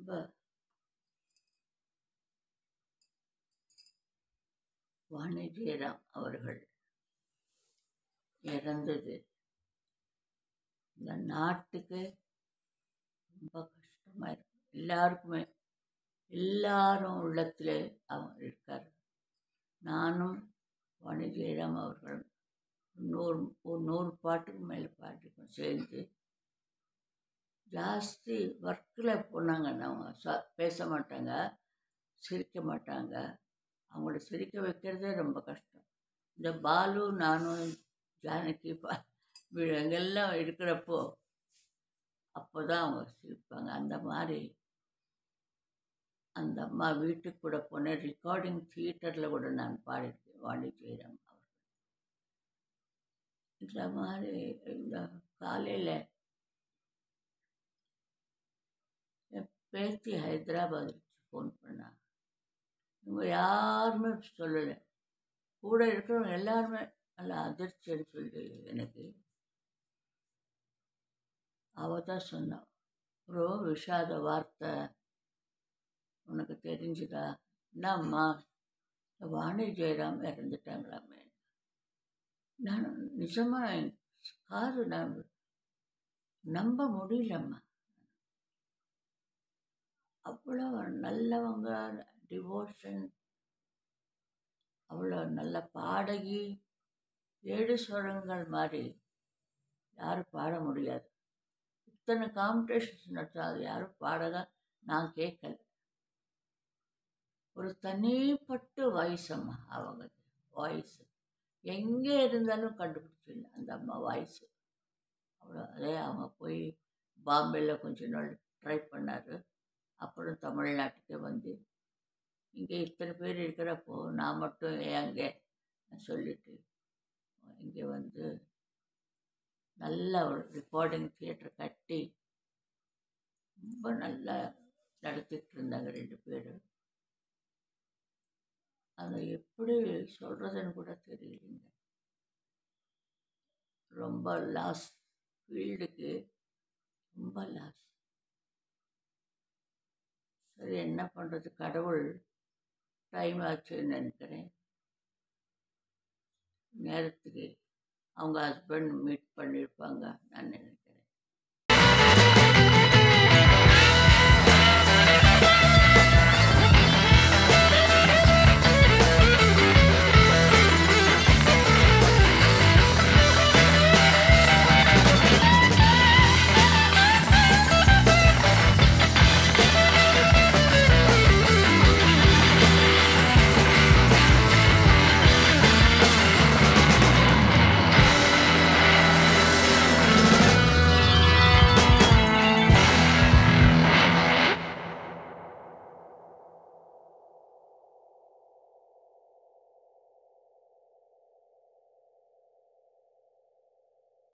ரொம்ப வாணி ஜெயராம் அவர்கள் இறந்தது இந்த நாட்டுக்கு ரொம்ப கஷ்டமாக இருக்கு எல்லாருக்குமே எல்லாரும் உள்ளத்தில் அவங்க இருக்கார் நானும் வாணி ஜெயராம் அவர்கள் நூறு ஒரு நூறு பாட்டுக்கு மேலே பாடிருக்கோம் சேர்ந்து ஜாஸ்தி ஒர்க்கில் போனாங்கன்னா அவங்க ச பேச மாட்டாங்க சிரிக்க மாட்டாங்க அவங்கள சிரிக்க வைக்கிறதே ரொம்ப கஷ்டம் இந்த பாலு நானும் ஜானகி பா எங்கெல்லாம் இருக்கிறப்போ அப்போ தான் அவங்க சிரிப்பாங்க அந்த மாதிரி அந்த அம்மா வீட்டுக்கு கூட போனேன் ரெக்கார்டிங் தியேட்டரில் கூட நான் பாடியிருக்கேன் வாணி ஜெயராம் அவர்கள் இந்த மாதிரி இந்த காலையில் என் பேத்தி ஹைதராபாத்துக்கு ஃபோன் பண்ணாங்க இவங்க யாருமே சொல்லலை கூட இருக்கிறவங்க எல்லாருமே நல்லா அதிர்ச்சின்னு சொல்லி எனக்கு அவ தான் சொன்னான் ஒரு விஷாத வார்த்தை உனக்கு தெரிஞ்சுதா என்னம்மா வாணி ஜெயராம் இறந்துட்டாங்களாமே நான் நிஜமாக காது நான் நம்ப முடியலம்மா அவ்வளோ நல்லவங்க டிவோஷன் அவ்வளோ நல்ல பாடகி ஏழு ஸ்வரங்கள் மாதிரி யாரும் பாட முடியாது இத்தனை காம்படிஷன்ஸ் நடத்தும் அது யாரும் பாடக நான் கேட்கல ஒரு தனிப்பட்ட வாய்ஸ் அம்மா அவங்க வாய்ஸ் எங்கே இருந்தாலும் கண்டுபிடிச்சிடல அந்த அம்மா வாய்ஸு அவ்வளோ அதே அவங்க போய் பாம்பேயில் கொஞ்ச நாள் ட்ரை பண்ணார் அப்புறம் தமிழ்நாட்டுக்கு வந்து இங்கே இத்தனை பேர் இருக்கிறப்போ நான் மட்டும் ஏங்க சொல்லிட்டு இங்கே வந்து நல்ல ஒரு ரெக்கார்டிங் தியேட்டர் கட்டி ரொம்ப நல்லா நடத்திட்டு இருந்தாங்க ரெண்டு பேரும் அதை எப்படி சொல்கிறதுன்னு கூட தெரியலைங்க ரொம்ப லாஸ் ஃபீல்டுக்கு ரொம்ப லாஸ் சரி என்ன பண்ணுறது கடவுள் டைம் ஆச்சுன்னு நினைக்கிறேன் நேரத்துக்கு அவங்க ஹஸ்பண்ட் மீட் பண்ணியிருப்பாங்க நான் நினைக்கிறேன்